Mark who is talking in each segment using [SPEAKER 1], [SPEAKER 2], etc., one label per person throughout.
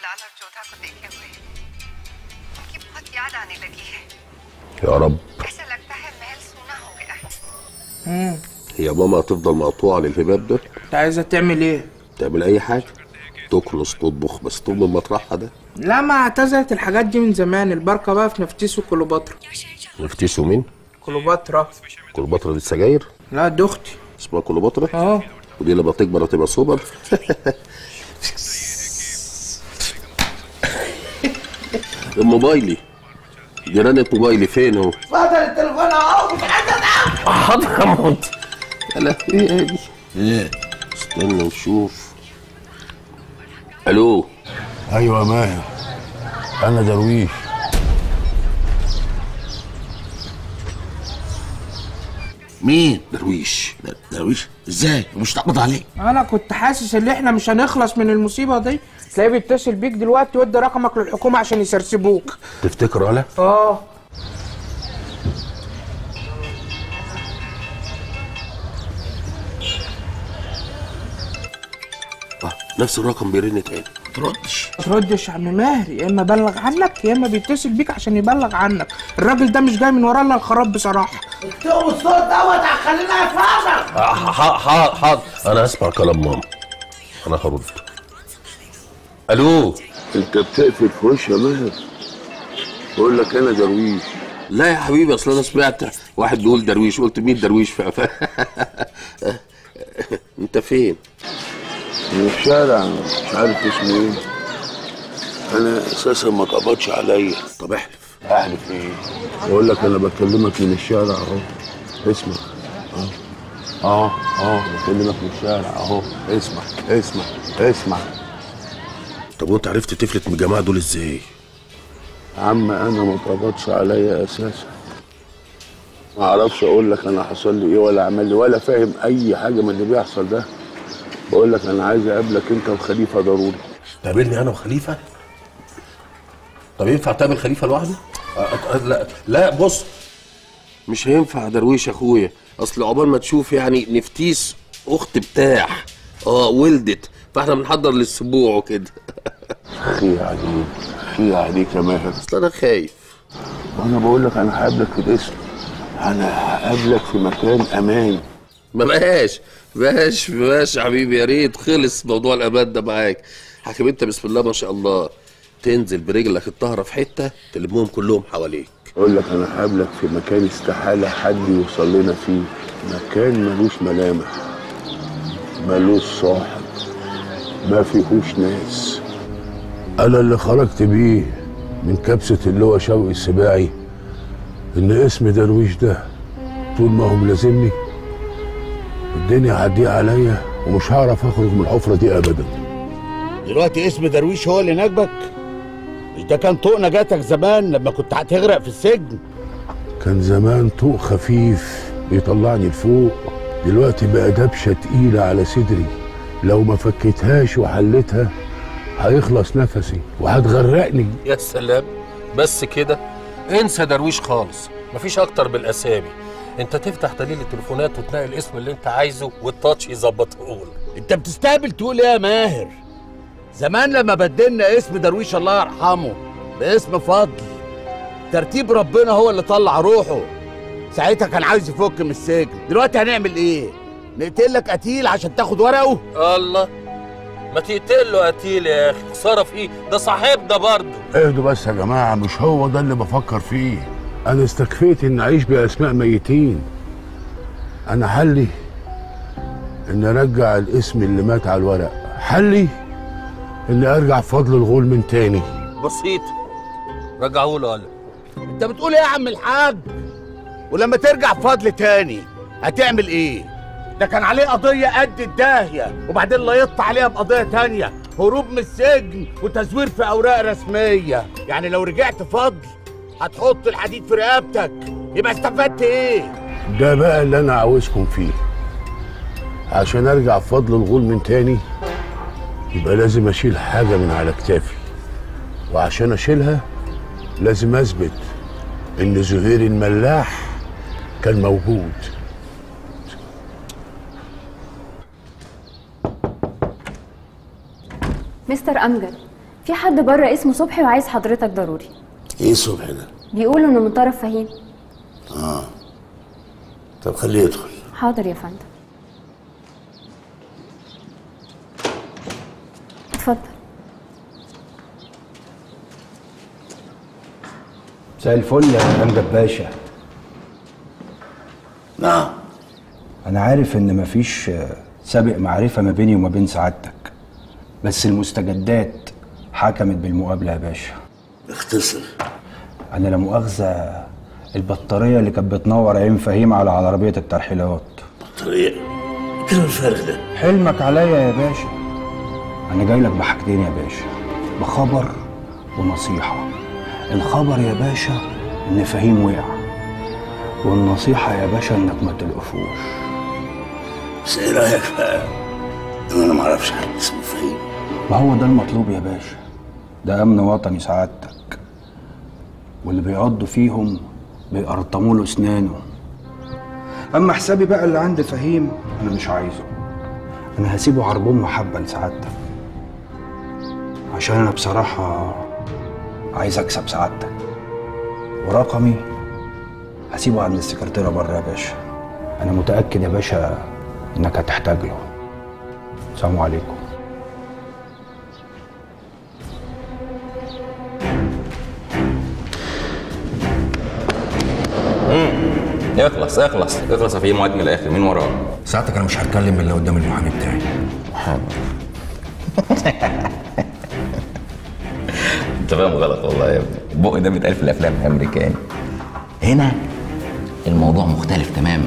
[SPEAKER 1] लाल और जोधा को देखे हुए उनकी बहुत याद आने लगी है
[SPEAKER 2] يا رب
[SPEAKER 1] ऐसा लगता है महल सूना हो गया है
[SPEAKER 3] امم
[SPEAKER 2] هي ماما هتفضل مقطوعة للهباب ده
[SPEAKER 3] انت عايزه تعمل ايه
[SPEAKER 2] تعمل أي حاجة تكنس تطبخ بس تقوم من مطرحها ده
[SPEAKER 3] لا ما اعتزلت الحاجات دي من زمان البركه بقى في نفتيس وكليوباترا
[SPEAKER 2] نفتيسوا مين؟
[SPEAKER 3] كليوباترا
[SPEAKER 2] كليوباترا دي السجاير
[SPEAKER 3] لا دي اختي
[SPEAKER 2] اسمها كليوباترا
[SPEAKER 3] اه
[SPEAKER 2] ودي لما تكبر هتبقى سوبر موبايلي دي رنة موبايلي فين هو؟
[SPEAKER 3] اتفضل التليفون اهو مش عايزه
[SPEAKER 2] حاضر يا مهندس لا ايه دي؟ ايه؟ استنى نشوف الو
[SPEAKER 4] ايوه يا ماهر انا درويش
[SPEAKER 5] مين؟
[SPEAKER 2] درويش
[SPEAKER 5] درويش ازاي؟ مش تقبض عليه
[SPEAKER 3] انا كنت حاسس ان احنا مش هنخلص من المصيبه دي تلاقيه بيتصل بيك دلوقتي وادي رقمك للحكومه عشان يسرسبوك
[SPEAKER 2] تفتكر ولا؟
[SPEAKER 3] اه
[SPEAKER 2] آه، نفس الرقم بيرن تاني
[SPEAKER 5] تردش
[SPEAKER 3] ما تردش يا عم ماهر يا اما بلغ عنك يا اما بيتصل بيك عشان يبلغ عنك الراجل ده مش جاي من وراه الا الخراب بصراحه
[SPEAKER 6] اكتبوا الصوت دوت هخلينا افهمك
[SPEAKER 2] حاضر حاضر انا اسمع كلام ماما انا هرد الو
[SPEAKER 4] انت بتقفل في وشي يا ماهر بقول لك انا درويش
[SPEAKER 2] لا يا حبيبي اصل انا سمعت واحد بيقول درويش قلت مين درويش ف... ف... انت فين؟
[SPEAKER 4] من الشارع مش عارف اسمه ايه انا اساسا ما اتقبضش عليا
[SPEAKER 2] طب احلف
[SPEAKER 4] احلف ايه بقول لك انا بكلمك من الشارع اهو اسمع اه اه اه بكلمك من الشارع اهو اسمع اسمع اسمع
[SPEAKER 2] طب وانت عرفت تفلت من الجماعه دول ازاي؟
[SPEAKER 4] يا عم انا ما اتقبضش عليا اساسا ما اعرفش اقول لك انا حصل لي ايه ولا عمل لي ولا فاهم اي حاجه من اللي بيحصل ده بقول لك انا عايز اقابلك انت وخليفه ضروري
[SPEAKER 2] تقابلني انا وخليفه؟ طب ينفع تقابل خليفه لوحده؟ أ- أ- لا لا بص مش هينفع درويش اخويا اصل عقبال ما تشوف يعني نفتيس اخت بتاع اه ولدت فاحنا بنحضر للسبوع وكده
[SPEAKER 4] خي عليك خي عليك يا ماهر
[SPEAKER 2] اصل انا خايف
[SPEAKER 4] وانا بقول لك انا هقابلك في الاسم انا هقابلك في مكان امان
[SPEAKER 2] ما بقاش بقاش بقاش يا حبيبي يا ريت خلص موضوع الامان ده معاك حكيم انت بسم الله ما شاء الله تنزل برجلك الطهره في حته تلمهم كلهم حواليك
[SPEAKER 4] اقول لك انا هقابلك في مكان استحاله حد يوصل لنا فيه مكان ملوش ملامح ملوش صاحب ما فيهوش ناس انا اللي خرجت بيه من كبسه اللي هو شوقي السباعي ان اسم درويش ده طول ما هو ملازمني الدنيا هتضيق عليا ومش هعرف اخرج من الحفره دي ابدا
[SPEAKER 5] دلوقتي اسم درويش هو اللي ناجبك مش ده كان طوق نجاتك زمان لما كنت هتغرق في السجن
[SPEAKER 4] كان زمان طوق خفيف بيطلعني لفوق دلوقتي بقى دبشة تقيلة على صدري لو ما فكيتهاش وحلتها هيخلص نفسي وهتغرقني
[SPEAKER 2] يا سلام بس كده انسى درويش خالص مفيش اكتر بالاسامي انت تفتح دليل التليفونات وتلاقي الاسم اللي انت عايزه والتاتش يظبطه لك
[SPEAKER 5] انت بتستقبل تقول ايه يا ماهر زمان لما بدلنا اسم درويش الله يرحمه باسم فضل ترتيب ربنا هو اللي طلع روحه ساعتها كان عايز يفك من السجن دلوقتي هنعمل ايه نقتلك قتيل عشان تاخد ورقه
[SPEAKER 2] الله ما تقتل له قتيل يا اخي خساره في ايه ده صاحبنا برضه
[SPEAKER 4] اهدوا بس يا جماعة مش هو ده اللي بفكر فيه أنا استكفيت إن أعيش بأسماء ميتين أنا حلي إن أرجع الاسم اللي مات على الورق حلي إن أرجع فضل الغول من تاني
[SPEAKER 2] بسيط رجعوا له قال
[SPEAKER 5] انت بتقول ايه يا عم الحاج ولما ترجع فضل تاني هتعمل ايه ده كان عليه قضية قد الداهية وبعدين ليط عليها بقضية تانية هروب من السجن وتزوير في أوراق رسمية يعني لو رجعت فضل هتحط الحديد في رقبتك يبقى استفدت ايه
[SPEAKER 4] ده بقى اللي أنا عاوزكم فيه عشان أرجع فضل الغول من تاني يبقى لازم أشيل حاجة من على كتافي وعشان أشيلها لازم أثبت إن زهير الملاح كان موجود
[SPEAKER 7] مستر أمجد في حد بره اسمه صبحي وعايز حضرتك ضروري
[SPEAKER 4] ايه الصبح ده
[SPEAKER 7] بيقولوا انه من طرف فهيم
[SPEAKER 4] طب خليه يدخل
[SPEAKER 7] حاضر يا فندم اتفضل
[SPEAKER 8] مساء الفل يا امجد باشا
[SPEAKER 4] نعم
[SPEAKER 8] انا عارف ان مفيش آه، سابق معرفه ما بيني وما بين سعادتك بس المستجدات حكمت بالمقابله يا باشا
[SPEAKER 4] اختصر
[SPEAKER 8] انا لا مؤاخذه البطاريه اللي كانت بتنور عين فهيم على عربيه الترحيلات
[SPEAKER 4] طريق كده الفرق ده
[SPEAKER 8] حلمك عليا يا باشا انا جاي لك بحاجتين يا باشا بخبر ونصيحه الخبر يا باشا ان فهيم وقع والنصيحه يا باشا انك ما تلقفوش
[SPEAKER 4] بس ايه رايك بقى ان انا ما اعرفش حد اسمه فهيم
[SPEAKER 8] ما هو ده المطلوب يا باشا ده امن وطني سعادتك واللي بيعضوا فيهم بيقرطموا له اسنانه اما حسابي بقى اللي عند فهيم انا مش عايزه انا هسيبه عربون محبه لسعادتك عشان انا بصراحه عايز اكسب سعادتك ورقمي هسيبه عند السكرتيره بره يا باشا انا متاكد يا باشا انك هتحتاج له السلام عليكم
[SPEAKER 9] اخلص اخلص اخلص يا فهيم وقت من الاخر مين وراه
[SPEAKER 8] ساعتك انا مش هتكلم الا قدام المحامي بتاعي
[SPEAKER 9] انت فاهم غلط والله يا ابني البق ده بيتقال في الافلام الامريكاني هنا الموضوع مختلف تماما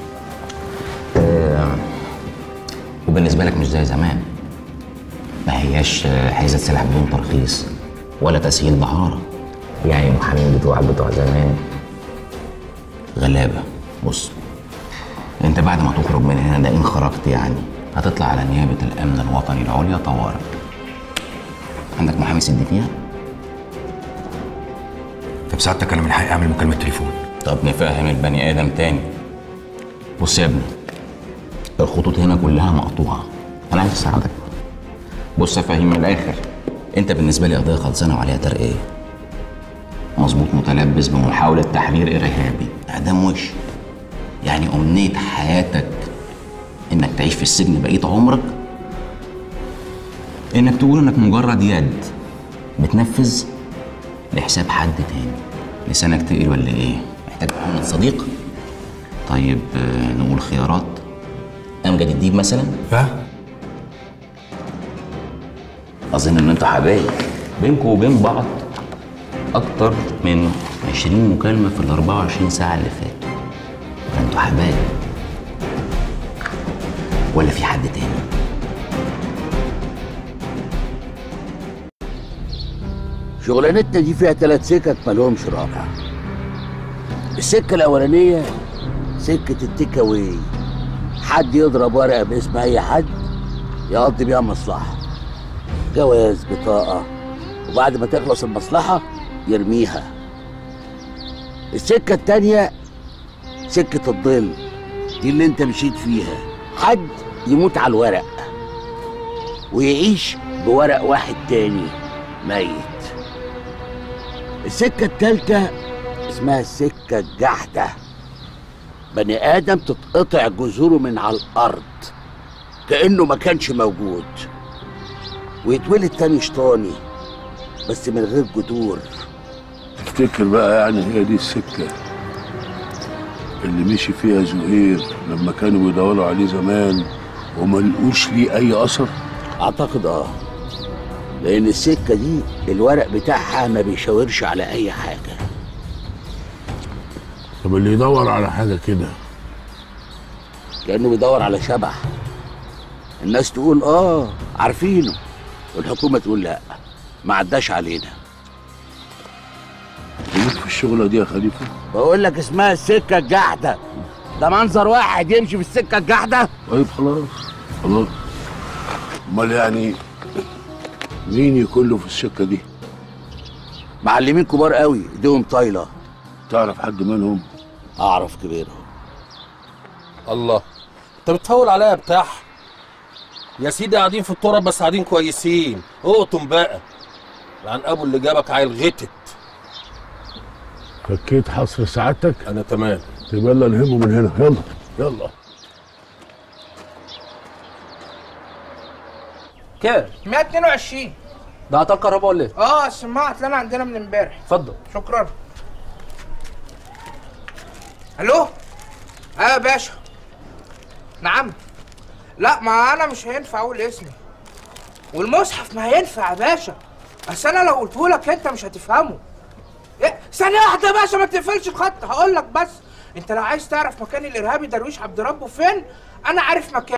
[SPEAKER 9] آه، وبالنسبه لك مش زي زمان ما هياش آه، حيزه سلاح بدون ترخيص ولا تسهيل دعاره يعني المحامين بتوعك بتوع زمان غلابه بص انت بعد ما تخرج من هنا ده ان خرجت يعني هتطلع على نيابه الامن الوطني العليا طوارئ عندك محامي سد فيها
[SPEAKER 8] طب سعادتك انا من حقي اعمل مكالمه تليفون
[SPEAKER 9] طب نفهم البني ادم تاني بص يا ابني الخطوط هنا كلها مقطوعه انا عايز اساعدك بص افهم من الاخر انت بالنسبه لي قضيه خلصانه وعليها ترقيه مظبوط متلبس بمحاوله تحرير ارهابي اعدام وش يعني امنيه حياتك انك تعيش في السجن بقيه عمرك انك تقول انك مجرد يد بتنفذ لحساب حد تاني لسانك تقل ولا ايه محتاج محمد صديق طيب آه، نقول خيارات امجد الديب مثلا
[SPEAKER 8] ها
[SPEAKER 9] اظن ان انتوا حبايب بينكم وبين بعض اكتر من 20 مكالمه في ال 24 ساعه اللي فاتوا فانتوا حبايب ولا في حد تاني
[SPEAKER 5] شغلانتنا دي فيها ثلاث سكك مالهمش رابع السكة الأولانية سكة التيك أواي حد يضرب ورقة باسم أي حد يقضي بيها مصلحة جواز بطاقة وبعد ما تخلص المصلحة يرميها السكة التانية سكة الظل دي اللي انت مشيت فيها حد يموت على الورق ويعيش بورق واحد تاني ميت السكة التالتة اسمها السكة الجحدة بني آدم تتقطع جذوره من على الأرض كأنه ما كانش موجود ويتولد تاني شطاني بس من غير جذور
[SPEAKER 4] تفتكر بقى يعني هي دي السكة اللي مشي فيها زهير لما كانوا بيدوروا عليه زمان وما لقوش ليه أي أثر
[SPEAKER 5] أعتقد آه لأن السكة دي الورق بتاعها ما بيشاورش على أي حاجة
[SPEAKER 4] طب اللي يدور على حاجة كده
[SPEAKER 5] كأنه بيدور على شبح الناس تقول آه عارفينه والحكومة تقول لا ما عداش علينا
[SPEAKER 4] ليك في الشغلة دي يا خليفة
[SPEAKER 5] بقول لك اسمها السكة الجحدة ده منظر واحد يمشي في السكة الجحدة
[SPEAKER 4] طيب خلاص خلاص امال يعني مين يكون له في السكة دي
[SPEAKER 5] معلمين كبار قوي ايديهم طايلة
[SPEAKER 4] تعرف حد منهم
[SPEAKER 5] أعرف كبيرهم
[SPEAKER 2] الله انت بتفول عليا يا بتاع يا سيدي قاعدين في التراب بس قاعدين كويسين اقطم بقى عن ابو اللي جابك عيل غتت
[SPEAKER 4] فكيت حصر سعادتك
[SPEAKER 2] انا تمام
[SPEAKER 4] طيب يلا نهمه من هنا يلا يلا
[SPEAKER 3] كام 122
[SPEAKER 10] ده عطال كهرباء ولا ايه؟
[SPEAKER 3] اه السماعه طلعنا عندنا من امبارح
[SPEAKER 10] اتفضل
[SPEAKER 3] شكرا الو اه يا باشا نعم لا ما انا مش هينفع اقول اسمي والمصحف ما هينفع يا باشا بس انا لو قلته لك انت مش هتفهمه إيه؟ ثانية واحدة يا باشا ما تقفلش الخط هقول لك بس انت لو عايز تعرف مكان الارهابي درويش عبد ربه فين انا عارف مكان